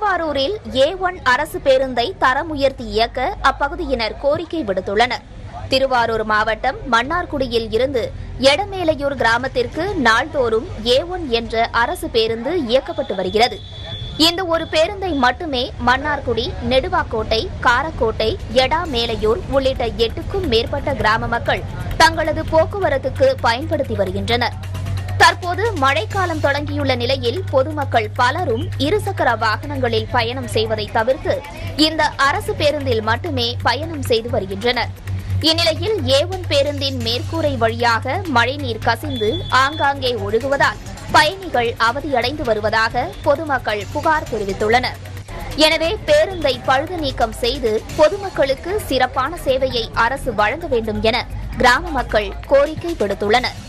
திருவாரூரில் ஏ ஒன் அரசு பேருந்தை தரம் உயர்த்தி இயக்க அப்பகுதியினர் கோரிக்கை விடுத்துள்ளனர் திருவாரூர் மாவட்டம் மன்னார்குடியில் இருந்து எடமேலையூர் கிராமத்திற்கு நாள்தோறும் ஏ ஒன் என்ற அரசு பேருந்து இயக்கப்பட்டு வருகிறது இந்த ஒரு பேருந்தை மட்டுமே மன்னார்குடி நெடுவாக்கோட்டை காரக்கோட்டை எடா மேலையூர் உள்ளிட்ட எட்டுக்கும் மேற்பட்ட கிராம மக்கள் தங்களது போக்குவரத்துக்கு பயன்படுத்தி வருகின்றனர் தற்போது மழைக்காலம் தொடங்கியுள்ள நிலையில் பொதுமக்கள் பலரும் இருசக்கர வாகனங்களில் பயணம் செய்வதை தவிர்த்து இந்த அரசு பேருந்தில் மட்டுமே பயணம் செய்து வருகின்றனர் இந்நிலையில் ஏ ஒன் பேருந்தின் மேற்கூரை வழியாக மழைநீர் கசிந்து ஆங்காங்கே ஒழுகுவதால் பயணிகள் அவதியடைந்து வருவதாக பொதுமக்கள் புகார் தெரிவித்துள்ளனர் எனவே பேருந்தை பழுது நீக்கம் செய்து பொதுமக்களுக்கு சிறப்பான சேவையை அரசு வழங்க வேண்டும் என கிராம மக்கள் கோரிக்கை விடுத்துள்ளனர்